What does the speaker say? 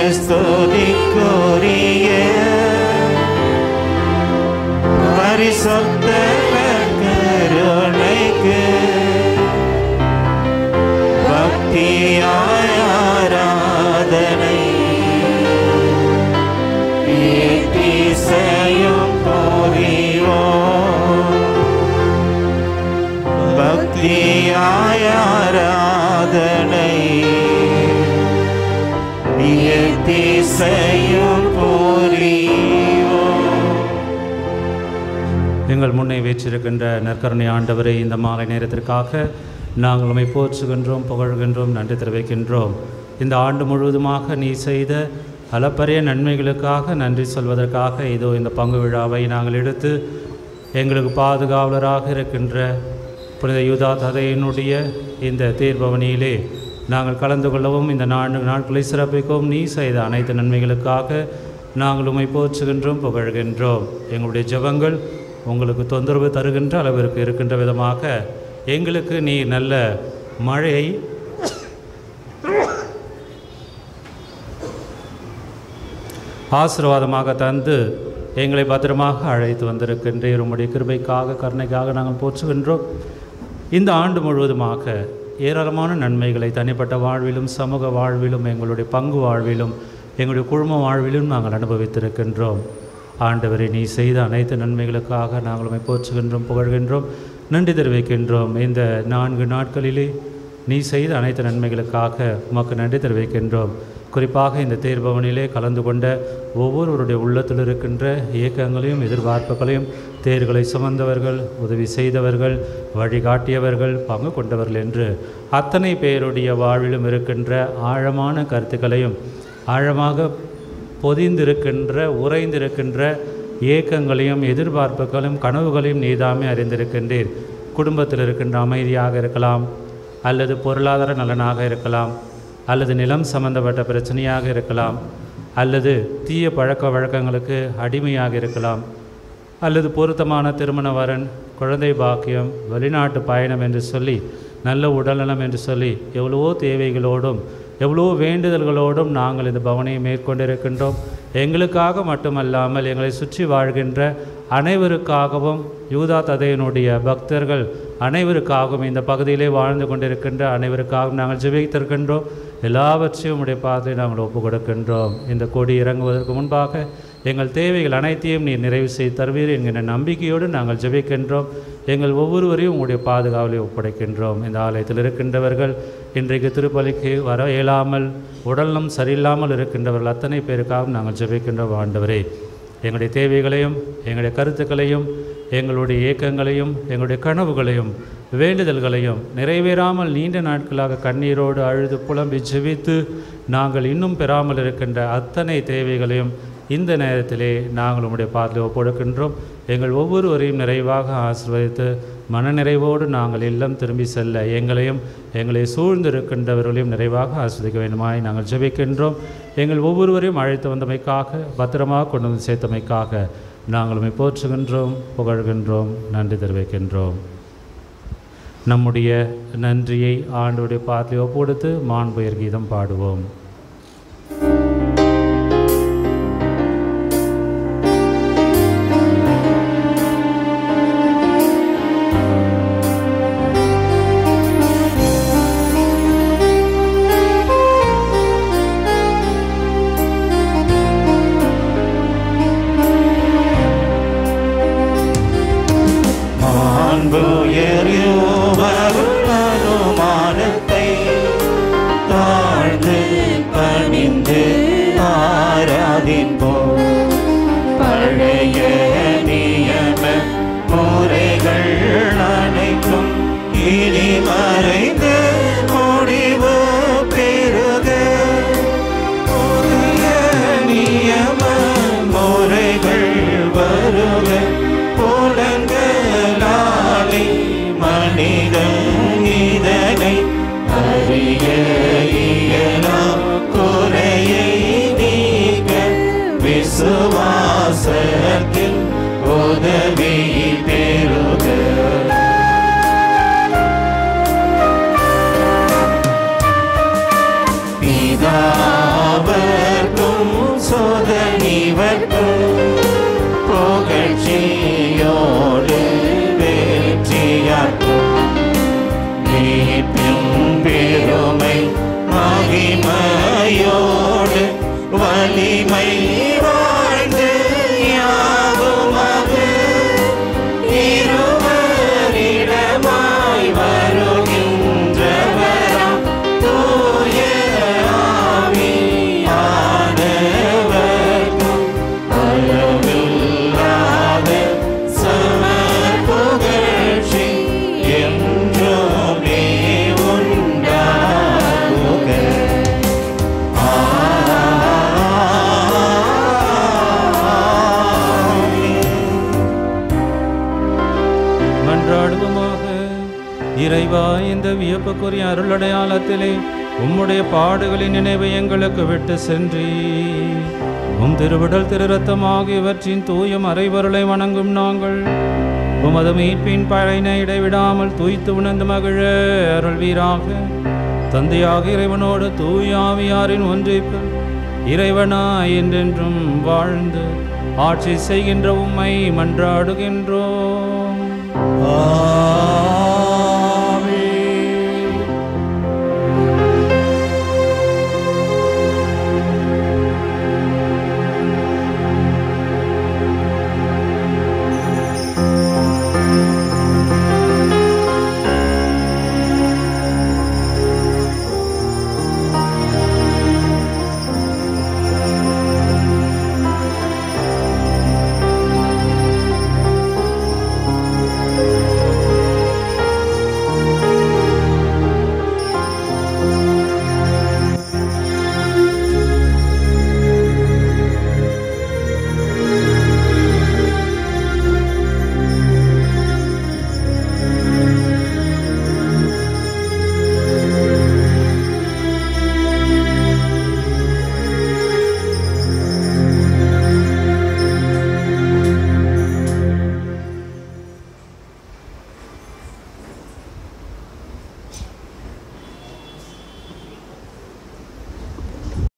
ஸ்துதிக்குரிய பரிசுத்த கருணைக்கு பக்தியாய் ஆராதனை ஏத்திசையும் புரிவோம் பக்தியாய் ஆராதனை ஏத்திசையும் புரிவோம் எங்கள் முன்னே வீற்றிருக்கின்ற நற்கருணை ஆண்டவரை இந்த மாலை நேரத்திற்காக நாங்கள் உம்மை போற்றுகின்றோம் புகழ்கின்றோம் நன்றி தெரிவிக்கின்றோம் இந்த ஆண்டு முழுவதுமாக நீ செய்த அளப்பரிய நன்மைகளுக்காக நன்றி சொல்வதற்காக இதோ இந்த பங்கு விழாவை நாங்கள் எடுத்து எங்களுக்கு பாதுகாவலராக இருக்கின்ற புனித யூதா ததையினுடைய இந்த தீர்ப்பவனியிலே நாங்கள் கலந்து கொள்ளவும் இந்த நான்கு நாட்களை சிறப்பிக்கவும் நீ செய்த அனைத்து நன்மைகளுக்காக நாங்கள் உம்மை போற்றுகின்றோம் புகழ்கின்றோம் எங்களுடைய ஜெபங்கள் உங்களுக்கு தொந்தரவு தருகின்ற அளவிற்கு இருக்கின்ற விதமாக எங்களுக்கு நீ நல்ல மழையை ஆசீர்வாதமாக தந்து எங்களை பத்திரமாக அழைத்து வந்திருக்கின்றீர் உம்முடைய கிருபைக்காக கருணைக்காக நாங்கள் போற்றுகின்றோம் இந்த ஆண்டு முழுவதுமாக ஏராளமான நன்மைகளை தனிப்பட்ட வாழ்விலும் சமூக வாழ்விலும் எங்களுடைய பங்கு வாழ்விலும் எங்களுடைய குழும வாழ்விலும் நாங்கள் அனுபவித்திருக்கின்றோம் ஆண்டவரை நீ செய்த அனைத்து நன்மைகளுக்காக நாங்கள் உம்மை போற்றுகின்றோம் புகழ்கின்றோம் நன்றி தெரிவிக்கின்றோம் இந்த நான்கு நாட்களிலே நீ செய்த அனைத்து நன்மைகளுக்காக உமக்கு நன்றி தெரிவிக்கின்றோம் குறிப்பாக இந்த தேர்பவனிலே கலந்து கொண்ட ஒவ்வொருவருடைய உள்ளத்தில் இருக்கின்ற இயக்கங்களையும் எதிர்பார்ப்புகளையும் தேர்களை சுமந்தவர்கள் உதவி செய்தவர்கள் வழிகாட்டியவர்கள் பங்கு கொண்டவர்கள் என்று அத்தனை பேருடைய வாழ்விலும் இருக்கின்ற ஆழமான கருத்துக்களையும் ஆழமாக பொதிந்திருக்கின்ற உறைந்திருக்கின்ற ஏக்கங்களையும் எதிர்பார்ப்புகளையும் கனவுகளையும் நீதாமே அறிந்திருக்கின்றீர் குடும்பத்தில் இருக்கின்ற அமைதியாக இருக்கலாம் அல்லது பொருளாதார நலனாக இருக்கலாம் அல்லது நிலம் சம்பந்தப்பட்ட பிரச்சனையாக இருக்கலாம் அல்லது தீய பழக்க வழக்கங்களுக்கு அடிமையாக இருக்கலாம் அல்லது பொருத்தமான திருமண வரன் குழந்தை பாக்கியம் வெளிநாட்டு பயணம் என்று சொல்லி நல்ல உடல்நலம் என்று சொல்லி எவ்வளவோ தேவைகளோடும் எவ்வளோ வேண்டுதல்களோடும் நாங்கள் இந்த பவனையை மேற்கொண்டிருக்கின்றோம் எங்களுக்காக மட்டுமல்லாமல் எங்களை சுற்றி வாழ்கின்ற அனைவருக்காகவும் யூதா ததையனுடைய பக்தர்கள் அனைவருக்காகவும் இந்த பகுதியிலே வாழ்ந்து கொண்டிருக்கின்ற அனைவருக்காகவும் நாங்கள் ஜெபித்திருக்கின்றோம் எல்லாவற்றையும் உடைய பாதையை நாங்கள் ஒப்புக் கொடுக்கின்றோம் இந்த கொடி இறங்குவதற்கு முன்பாக எங்கள் தேவைகள் அனைத்தையும் நீர் நிறைவு செய்து தருவீர் என்கிற நம்பிக்கையோடு நாங்கள் ஜெபிக்கின்றோம் எங்கள் ஒவ்வொருவரையும் உங்களுடைய பாதுகாவலை ஒப்படைக்கின்றோம் இந்த ஆலயத்தில் இருக்கின்றவர்கள் இன்றைக்கு திருப்பலிக்கு வர இயலாமல் உடல்நலம் சரியில்லாமல் இருக்கின்றவர்கள் அத்தனை பேருக்காகவும் நாங்கள் ஜெபிக்கின்றோம் ஆண்டவரே எங்களுடைய தேவைகளையும் எங்களுடைய கருத்துக்களையும் எங்களுடைய ஏக்கங்களையும் எங்களுடைய கனவுகளையும் வேண்டுதல்களையும் நிறைவேறாமல் நீண்ட நாட்களாக கண்ணீரோடு அழுது புலம்பி ஜெபித்து நாங்கள் இன்னும் பெறாமல் இருக்கின்ற அத்தனை தேவைகளையும் இந்த நேரத்திலே நாங்கள் உம்முடைய பாதையில் ஒப்பொடுக்கின்றோம் எங்கள் ஒவ்வொருவரையும் நிறைவாக ஆசிர்வதித்து மனநிறைவோடு நாங்கள் இல்லம் திரும்பி செல்ல எங்களையும் எங்களை சூழ்ந்திருக்கின்றவர்களையும் நிறைவாக ஆஸ்வதிக்க வேண்டுமாய் நாங்கள் ஜெபிக்கின்றோம் எங்கள் ஒவ்வொருவரையும் அழைத்து வந்தமைக்காக பத்திரமாக கொண்டு வந்து சேர்த்தமைக்காக நாங்கள் உம்மை போற்றுகின்றோம் புகழ்கின்றோம் நன்றி தெரிவிக்கின்றோம் நம்முடைய நன்றியை ஆண்டோடைய பாத்திரை ஒப்புடுத்து மாண்புயர் கீதம் பாடுவோம் அனுமானத்தை தாழ்ந்து பணிந்து ஆராதிப்போம் பழைய நியம முறைகள் அனைத்தும் இனி மறைந்து முடிவு பெறுக புதிய நியம முறைகள் வருக புலங்களாலே மனிதன் இதனை அறிய இயலா குறையை நீக்க மகிமையோடு வலிமை வாழ்ந்து யாவுமது இருவரிடமாய் வருகின்றவராம் தூய ஆவியானவர்க்கும் அளவில்லாத சம புகழ்ச்சி என்றுமே உண்டாகுக. ஆமென். மன்றாடுவோமாக இறைவா இந்த வியப்புக்குரிய அருளடையாளத்திலே உம்முடைய பாடுகளின் நினைவை எங்களுக்கு விட்டு சென்றி உம் திருவிடல் திருரத்தம் ஆகியவற்றின் தூய மறைவருளை வணங்கும் நாங்கள் உமது மீட்பின் பயனை இடைவிடாமல் தூய்த்து உணர்ந்து மகிழ அருள்வீராக தந்தையாக இறைவனோடு தூய ஆவியாரின் ஒன்றிப்பு இறைவனாய் என்றென்றும் வாழ்ந்து ஆட்சி செய்கின்ற உம்மை மன்றாடுகின்றோம் ஆமென்.